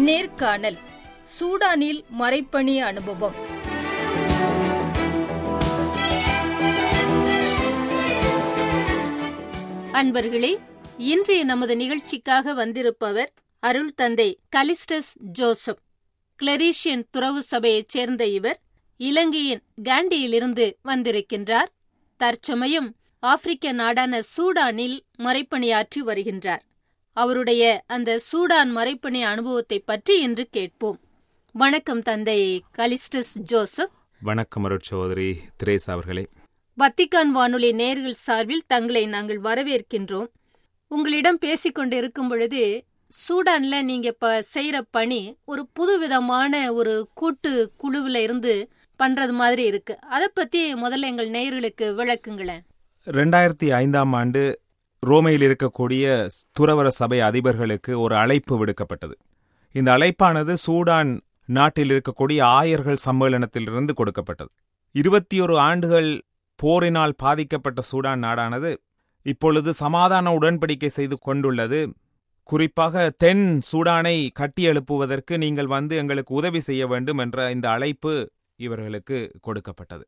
நேர்காணல் சூடானில் மறைப்பணி அனுபவம் அன்பர்களே இன்றைய நமது நிகழ்ச்சிக்காக வந்திருப்பவர் அருள் தந்தை கலிஸ்டஸ் ஜோசப் கிளரீஷியன் துறவு சபையைச் சேர்ந்த இவர் இலங்கையின் காண்டியிலிருந்து வந்திருக்கின்றார் தற்சமயம் ஆப்பிரிக்க நாடான சூடானில் மறைப்பணியாற்றி வருகின்றார் அவருடைய அந்த சூடான் மறைப்பணி அனுபவத்தை பற்றி இன்று கேட்போம் வணக்கம் தந்தை கலிஸ்டஸ் ஜோசப் வணக்கம் அருட் சகோதரி திரேசா அவர்களே வத்திக்கான் வானொலி நேர்கள் சார்பில் தங்களை நாங்கள் வரவேற்கின்றோம் உங்களிடம் பேசிக்கொண்டு இருக்கும் பொழுது சூடான்ல நீங்க இப்ப செய்யற பணி ஒரு புதுவிதமான ஒரு கூட்டு குழுவுல இருந்து பண்றது மாதிரி இருக்கு அதை பத்தி முதல்ல எங்கள் நேயர்களுக்கு விளக்குங்களேன் ரெண்டாயிரத்தி ஐந்தாம் ஆண்டு ரோமையில் இருக்கக்கூடிய துறவர சபை அதிபர்களுக்கு ஒரு அழைப்பு விடுக்கப்பட்டது இந்த அழைப்பானது சூடான் நாட்டில் இருக்கக்கூடிய ஆயர்கள் சம்மேளனத்திலிருந்து கொடுக்கப்பட்டது இருபத்தி ஒரு ஆண்டுகள் போரினால் பாதிக்கப்பட்ட சூடான் நாடானது இப்பொழுது சமாதான உடன்படிக்கை செய்து கொண்டுள்ளது குறிப்பாக தென் சூடானை கட்டியெழுப்புவதற்கு நீங்கள் வந்து எங்களுக்கு உதவி செய்ய வேண்டும் என்ற இந்த அழைப்பு இவர்களுக்கு கொடுக்கப்பட்டது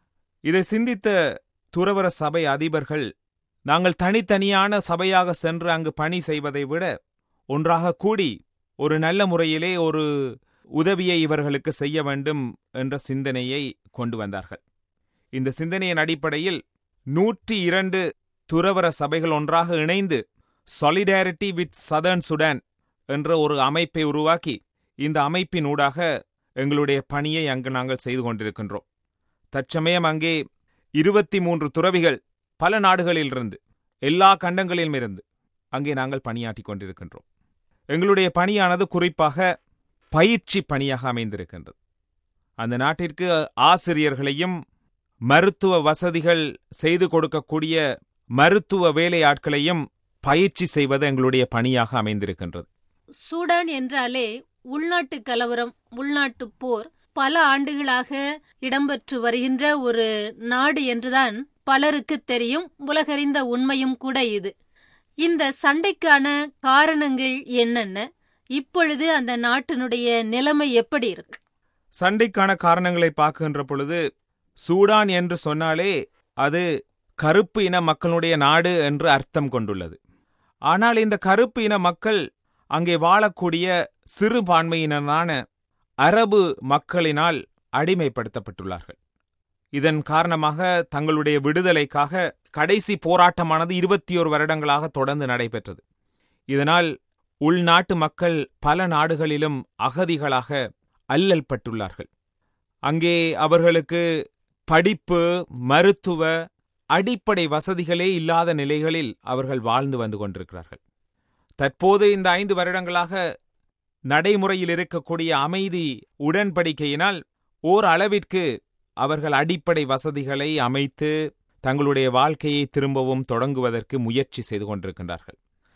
இதை சிந்தித்த துறவர சபை அதிபர்கள் நாங்கள் தனித்தனியான சபையாக சென்று அங்கு பணி செய்வதை விட ஒன்றாக கூடி ஒரு நல்ல முறையிலே ஒரு உதவியை இவர்களுக்கு செய்ய வேண்டும் என்ற சிந்தனையை கொண்டு வந்தார்கள் இந்த சிந்தனையின் அடிப்படையில் நூற்றி இரண்டு துறவர சபைகள் ஒன்றாக இணைந்து சாலிடாரிட்டி வித் சதர்ன் சுடான் என்ற ஒரு அமைப்பை உருவாக்கி இந்த அமைப்பின் ஊடாக எங்களுடைய பணியை அங்கு நாங்கள் செய்து கொண்டிருக்கின்றோம் தற்சமயம் அங்கே இருபத்தி மூன்று துறவிகள் பல நாடுகளிலிருந்து எல்லா கண்டங்களிலும் இருந்து அங்கே நாங்கள் பணியாற்றிக் கொண்டிருக்கின்றோம் எங்களுடைய பணியானது குறிப்பாக பயிற்சி பணியாக அமைந்திருக்கின்றது அந்த நாட்டிற்கு ஆசிரியர்களையும் மருத்துவ வசதிகள் செய்து கொடுக்கக்கூடிய மருத்துவ வேலையாட்களையும் பயிற்சி செய்வது எங்களுடைய பணியாக அமைந்திருக்கின்றது சூடான் என்றாலே உள்நாட்டு கலவரம் உள்நாட்டு போர் பல ஆண்டுகளாக இடம்பெற்று வருகின்ற ஒரு நாடு என்றுதான் பலருக்கு தெரியும் உலகறிந்த உண்மையும் கூட இது இந்த சண்டைக்கான காரணங்கள் என்னென்ன இப்பொழுது அந்த நாட்டினுடைய நிலைமை எப்படி இருக்கு சண்டைக்கான காரணங்களை பார்க்கின்ற பொழுது சூடான் என்று சொன்னாலே அது கருப்பு இன மக்களுடைய நாடு என்று அர்த்தம் கொண்டுள்ளது ஆனால் இந்த கருப்பு இன மக்கள் அங்கே வாழக்கூடிய சிறுபான்மையினரான அரபு மக்களினால் அடிமைப்படுத்தப்பட்டுள்ளார்கள் இதன் காரணமாக தங்களுடைய விடுதலைக்காக கடைசி போராட்டமானது இருபத்தி ஒரு வருடங்களாக தொடர்ந்து நடைபெற்றது இதனால் உள்நாட்டு மக்கள் பல நாடுகளிலும் அகதிகளாக அல்லல் பட்டுள்ளார்கள் அங்கே அவர்களுக்கு படிப்பு மருத்துவ அடிப்படை வசதிகளே இல்லாத நிலைகளில் அவர்கள் வாழ்ந்து வந்து கொண்டிருக்கிறார்கள் தற்போது இந்த ஐந்து வருடங்களாக நடைமுறையில் இருக்கக்கூடிய அமைதி உடன்படிக்கையினால் ஓர் அளவிற்கு அவர்கள் அடிப்படை வசதிகளை அமைத்து தங்களுடைய வாழ்க்கையை திரும்பவும் தொடங்குவதற்கு முயற்சி செய்து கொண்டிருக்கின்றார்கள்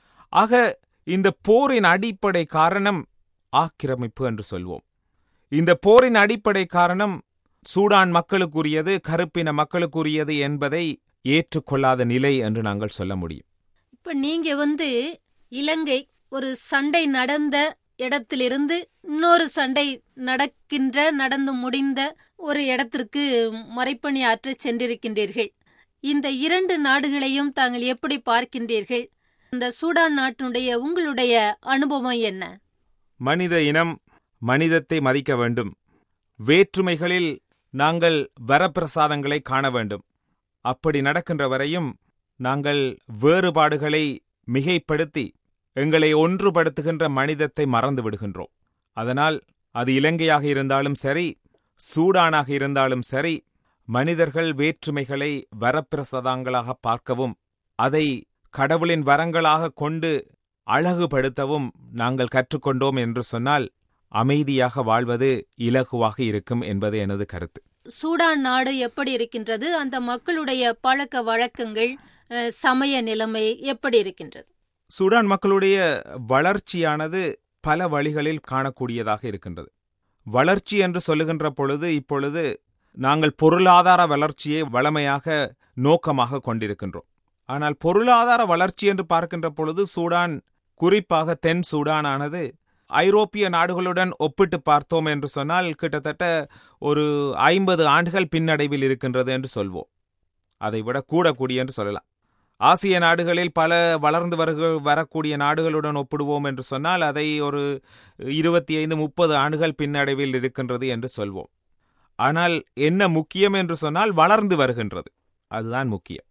ஆக இந்த போரின் அடிப்படை காரணம் ஆக்கிரமிப்பு என்று சொல்வோம் இந்த போரின் அடிப்படை காரணம் சூடான் மக்களுக்குரியது கருப்பின மக்களுக்குரியது என்பதை ஏற்றுக்கொள்ளாத நிலை என்று நாங்கள் சொல்ல முடியும் இப்ப நீங்க வந்து இலங்கை ஒரு சண்டை நடந்த இடத்திலிருந்து இன்னொரு சண்டை நடக்கின்ற நடந்து முடிந்த ஒரு இடத்திற்கு மறைப்பணி ஆற்ற சென்றிருக்கின்றீர்கள் இந்த இரண்டு நாடுகளையும் தாங்கள் எப்படி பார்க்கின்றீர்கள் இந்த சூடான் நாட்டினுடைய உங்களுடைய அனுபவம் என்ன மனித இனம் மனிதத்தை மதிக்க வேண்டும் வேற்றுமைகளில் நாங்கள் வரப்பிரசாதங்களை காண வேண்டும் அப்படி நடக்கின்ற வரையும் நாங்கள் வேறுபாடுகளை மிகைப்படுத்தி எங்களை ஒன்றுபடுத்துகின்ற மனிதத்தை மறந்து விடுகின்றோம் அதனால் அது இலங்கையாக இருந்தாலும் சரி சூடானாக இருந்தாலும் சரி மனிதர்கள் வேற்றுமைகளை வரப்பிரசாதங்களாக பார்க்கவும் அதை கடவுளின் வரங்களாக கொண்டு அழகுபடுத்தவும் நாங்கள் கற்றுக்கொண்டோம் என்று சொன்னால் அமைதியாக வாழ்வது இலகுவாக இருக்கும் என்பது எனது கருத்து சூடான் நாடு எப்படி இருக்கின்றது அந்த மக்களுடைய பழக்க வழக்கங்கள் அஹ், சமய நிலைமை எப்படி இருக்கின்றது சூடான் மக்களுடைய வளர்ச்சியானது பல வழிகளில் காணக்கூடியதாக இருக்கின்றது வளர்ச்சி என்று சொல்லுகின்ற பொழுது இப்பொழுது நாங்கள் பொருளாதார வளர்ச்சியை வளமையாக நோக்கமாக கொண்டிருக்கின்றோம் ஆனால் பொருளாதார வளர்ச்சி என்று பார்க்கின்ற பொழுது சூடான் குறிப்பாக தென் சூடானானது ஐரோப்பிய நாடுகளுடன் ஒப்பிட்டு பார்த்தோம் என்று சொன்னால் கிட்டத்தட்ட ஒரு ஐம்பது ஆண்டுகள் பின்னடைவில் இருக்கின்றது என்று சொல்வோம் அதை விட கூடக்கூடிய என்று சொல்லலாம் ஆசிய நாடுகளில் பல வளர்ந்து வருக வரக்கூடிய நாடுகளுடன் ஒப்பிடுவோம் என்று சொன்னால் அதை ஒரு இருபத்தி ஐந்து முப்பது ஆண்டுகள் பின்னடைவில் இருக்கின்றது என்று சொல்வோம் ஆனால் என்ன முக்கியம் என்று சொன்னால் வளர்ந்து வருகின்றது அதுதான் முக்கியம்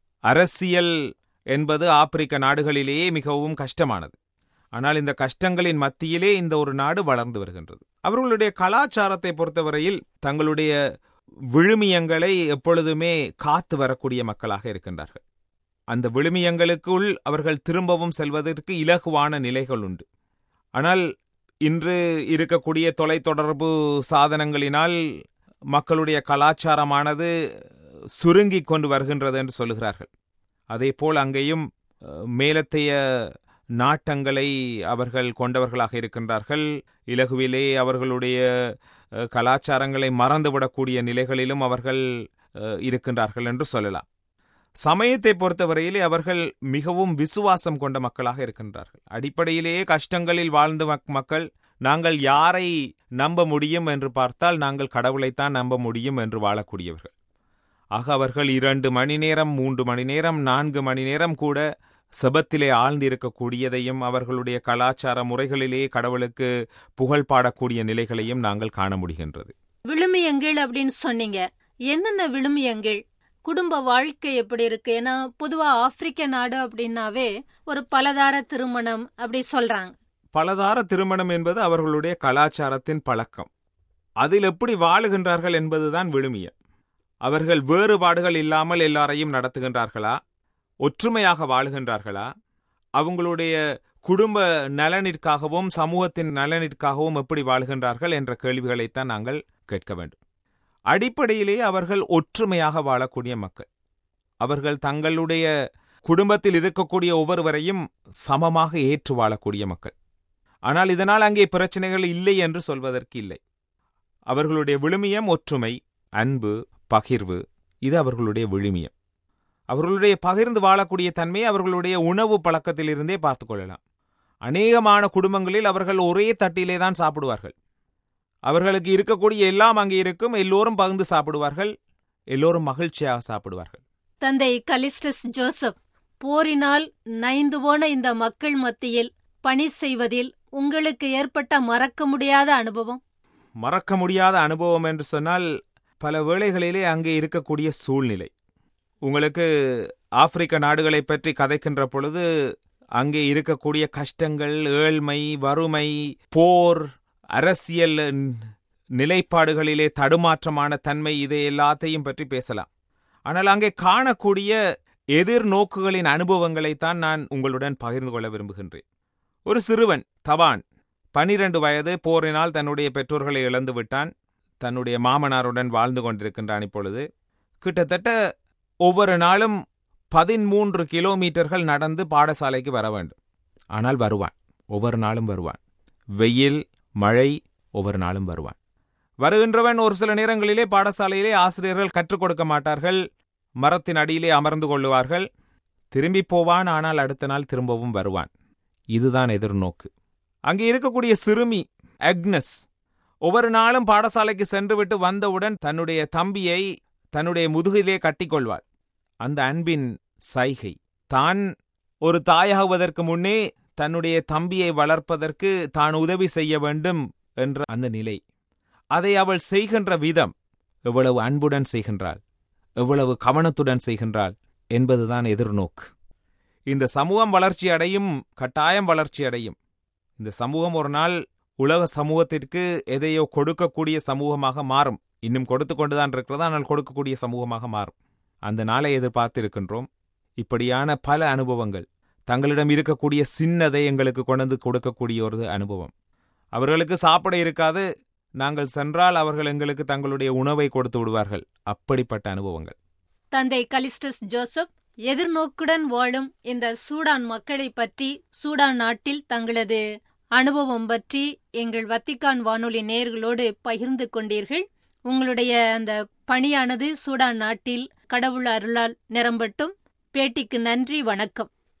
அரசியல் என்பது ஆப்பிரிக்க நாடுகளிலேயே மிகவும் கஷ்டமானது ஆனால் இந்த கஷ்டங்களின் மத்தியிலே இந்த ஒரு நாடு வளர்ந்து வருகின்றது அவர்களுடைய கலாச்சாரத்தை பொறுத்தவரையில் தங்களுடைய விழுமியங்களை எப்பொழுதுமே காத்து வரக்கூடிய மக்களாக இருக்கின்றார்கள் அந்த விழுமியங்களுக்குள் அவர்கள் திரும்பவும் செல்வதற்கு இலகுவான நிலைகள் உண்டு ஆனால் இன்று இருக்கக்கூடிய தொலைத்தொடர்பு சாதனங்களினால் மக்களுடைய கலாச்சாரமானது சுருங்கிக் கொண்டு வருகின்றது என்று சொல்லுகிறார்கள் அதேபோல் அங்கேயும் மேலத்தைய நாட்டங்களை அவர்கள் கொண்டவர்களாக இருக்கின்றார்கள் இலகுவிலே அவர்களுடைய கலாச்சாரங்களை மறந்துவிடக்கூடிய நிலைகளிலும் அவர்கள் இருக்கின்றார்கள் என்று சொல்லலாம் சமயத்தை பொறுத்தவரையிலே அவர்கள் மிகவும் விசுவாசம் கொண்ட மக்களாக இருக்கின்றார்கள் அடிப்படையிலேயே கஷ்டங்களில் வாழ்ந்த மக்கள் நாங்கள் யாரை நம்ப முடியும் என்று பார்த்தால் நாங்கள் கடவுளைத்தான் நம்ப முடியும் என்று வாழக்கூடியவர்கள் ஆக அவர்கள் இரண்டு மணி நேரம் மூன்று மணி நேரம் நான்கு மணி நேரம் கூட செபத்திலே ஆழ்ந்து இருக்கக்கூடியதையும் அவர்களுடைய கலாச்சார முறைகளிலே கடவுளுக்கு புகழ் பாடக்கூடிய நிலைகளையும் நாங்கள் காண முடிகின்றது விழுமியங்கள் அப்படின்னு சொன்னீங்க என்னென்ன விழுமியங்கள் குடும்ப வாழ்க்கை எப்படி இருக்கு ஏன்னா பொதுவா ஆப்பிரிக்க நாடு அப்படின்னாவே ஒரு பலதார திருமணம் அப்படி சொல்றாங்க பலதார திருமணம் என்பது அவர்களுடைய கலாச்சாரத்தின் பழக்கம் அதில் எப்படி வாழுகின்றார்கள் என்பதுதான் விழுமியம் அவர்கள் வேறுபாடுகள் இல்லாமல் எல்லாரையும் நடத்துகின்றார்களா ஒற்றுமையாக வாழுகின்றார்களா அவங்களுடைய குடும்ப நலனிற்காகவும் சமூகத்தின் நலனிற்காகவும் எப்படி வாழ்கின்றார்கள் என்ற கேள்விகளைத்தான் நாங்கள் கேட்க வேண்டும் அடிப்படையிலேயே அவர்கள் ஒற்றுமையாக வாழக்கூடிய மக்கள் அவர்கள் தங்களுடைய குடும்பத்தில் இருக்கக்கூடிய ஒவ்வொருவரையும் சமமாக ஏற்று வாழக்கூடிய மக்கள் ஆனால் இதனால் அங்கே பிரச்சனைகள் இல்லை என்று சொல்வதற்கு இல்லை அவர்களுடைய விழுமியம் ஒற்றுமை அன்பு பகிர்வு இது அவர்களுடைய விழுமியம் அவர்களுடைய பகிர்ந்து வாழக்கூடிய தன்மையை அவர்களுடைய உணவு பழக்கத்திலிருந்தே பார்த்து கொள்ளலாம் அநேகமான குடும்பங்களில் அவர்கள் ஒரே தட்டிலே தான் சாப்பிடுவார்கள் அவர்களுக்கு இருக்கக்கூடிய எல்லாம் அங்கே இருக்கும் எல்லோரும் பகிர்ந்து சாப்பிடுவார்கள் எல்லோரும் மகிழ்ச்சியாக சாப்பிடுவார்கள் தந்தை கலிஸ்டஸ் ஜோசப் போரினால் நைந்து போன இந்த மக்கள் மத்தியில் பணி செய்வதில் உங்களுக்கு ஏற்பட்ட மறக்க முடியாத அனுபவம் மறக்க முடியாத அனுபவம் என்று சொன்னால் பல வேளைகளிலே அங்கே இருக்கக்கூடிய சூழ்நிலை உங்களுக்கு ஆப்பிரிக்க நாடுகளை பற்றி கதைக்கின்ற பொழுது அங்கே இருக்கக்கூடிய கஷ்டங்கள் ஏழ்மை வறுமை போர் அரசியல் நிலைப்பாடுகளிலே தடுமாற்றமான தன்மை இதை எல்லாத்தையும் பற்றி பேசலாம் ஆனால் அங்கே காணக்கூடிய எதிர்நோக்குகளின் அனுபவங்களைத்தான் நான் உங்களுடன் பகிர்ந்து கொள்ள விரும்புகின்றேன் ஒரு சிறுவன் தவான் பனிரெண்டு வயது போரினால் தன்னுடைய பெற்றோர்களை இழந்து விட்டான் தன்னுடைய மாமனாருடன் வாழ்ந்து கொண்டிருக்கின்றான் இப்பொழுது கிட்டத்தட்ட ஒவ்வொரு நாளும் பதிமூன்று கிலோமீட்டர்கள் நடந்து பாடசாலைக்கு வர வேண்டும் ஆனால் வருவான் ஒவ்வொரு நாளும் வருவான் வெயில் மழை ஒவ்வொரு நாளும் வருவான் வருகின்றவன் ஒரு சில நேரங்களிலே பாடசாலையிலே ஆசிரியர்கள் கற்றுக் கொடுக்க மாட்டார்கள் மரத்தின் அடியிலே அமர்ந்து கொள்ளுவார்கள் திரும்பி போவான் ஆனால் அடுத்த நாள் திரும்பவும் வருவான் இதுதான் எதிர்நோக்கு அங்கே இருக்கக்கூடிய சிறுமி அக்னஸ் ஒவ்வொரு நாளும் பாடசாலைக்கு சென்றுவிட்டு வந்தவுடன் தன்னுடைய தம்பியை தன்னுடைய முதுகிலே கட்டிக்கொள்வாள் அந்த அன்பின் சைகை தான் ஒரு தாயாகுவதற்கு முன்னே தன்னுடைய தம்பியை வளர்ப்பதற்கு தான் உதவி செய்ய வேண்டும் என்ற அந்த நிலை அதை அவள் செய்கின்ற விதம் எவ்வளவு அன்புடன் செய்கின்றாள் எவ்வளவு கவனத்துடன் செய்கின்றாள் என்பதுதான் எதிர்நோக்கு இந்த சமூகம் வளர்ச்சி அடையும் கட்டாயம் வளர்ச்சி அடையும் இந்த சமூகம் ஒரு நாள் உலக சமூகத்திற்கு எதையோ கொடுக்கக்கூடிய சமூகமாக மாறும் இன்னும் கொடுத்து கொண்டுதான் இருக்கிறது ஆனால் கொடுக்கக்கூடிய சமூகமாக மாறும் அந்த நாளை எதிர்பார்த்து இருக்கின்றோம் இப்படியான பல அனுபவங்கள் தங்களிடம் இருக்கக்கூடிய சின்னதை எங்களுக்கு கொண்டு கொடுக்கக்கூடிய ஒரு அனுபவம் அவர்களுக்கு சாப்பிட இருக்காது நாங்கள் சென்றால் அவர்கள் எங்களுக்கு தங்களுடைய உணவை கொடுத்து விடுவார்கள் அப்படிப்பட்ட அனுபவங்கள் தந்தை கலிஸ்டஸ் ஜோசப் எதிர்நோக்குடன் வாழும் இந்த சூடான் மக்களை பற்றி சூடான் நாட்டில் தங்களது அனுபவம் பற்றி எங்கள் வத்திக்கான் வானொலி நேர்களோடு பகிர்ந்து கொண்டீர்கள் உங்களுடைய அந்த பணியானது சூடான் நாட்டில் கடவுள் அருளால் நிரம்பட்டும் பேட்டிக்கு நன்றி வணக்கம்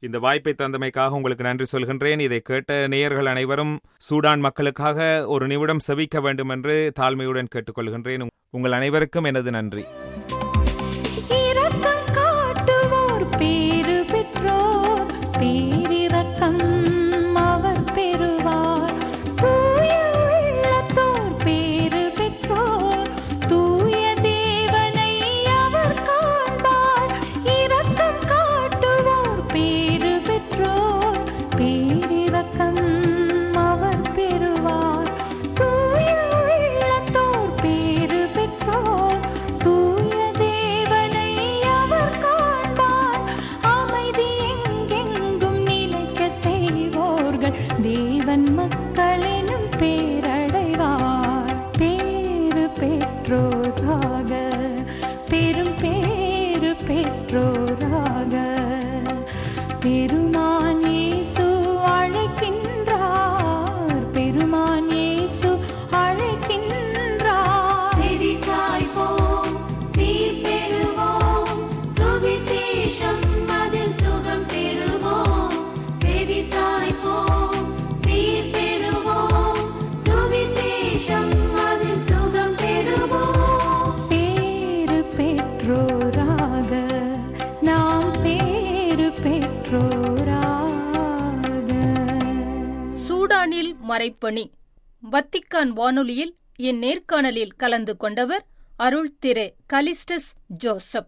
இந்த வாய்ப்பை தந்தமைக்காக உங்களுக்கு நன்றி சொல்கின்றேன் இதை கேட்ட நேயர்கள் அனைவரும் சூடான் மக்களுக்காக ஒரு நிமிடம் செவிக்க வேண்டும் என்று தாழ்மையுடன் கேட்டுக்கொள்கின்றேன் உங்கள் அனைவருக்கும் எனது நன்றி இரக்கம் காட்டுவோர் பேறு பெற்றோர் பேரிரக்கம் அவர் பெறுவார் தூய உள்ளத்தோர் பேறு பெற்றோர் தூய தேவனை அவர் காண்பார் இரக்கம் காட்டுவோர் பேறு பெற்றோர் பேரிரக்கம் அவர் பெறுவார் தூய உள்ளத்தோர் பேறு பெற்றோர் தூய தேவனை அவர் காண்பார் அமைதி எங்கெங்கும் நிலைக்க செய்வோர்கள் தேவன் மக்களெனும் பேரடைவார் பேறு பெற்றோராக பெரும் பேறு பெற்றோராக பெருமான் இயேசு அழைக்கின்றார் பெருமான் இயேசு அழைக்கின்றார் செவி சாய்ப்போம் சீர் பெறுவோம் சுவிசேஷம் அதில் சுகம் பெறுவோம் செவி சாய்ப்போம் சீர் பெறுவோம் சுவிசேஷம் அதில் சுகம் பெறுவோம் பேறு பெற்றோராக நாம் பேறு பெற்றோராக சூடானில் மறைப்பணி வத்திக்கான் வானொலியில் இந்நேர்காணலில் கலந்து கொண்டவர் அருள் திரு கலிஸ்டஸ் ஜோசப்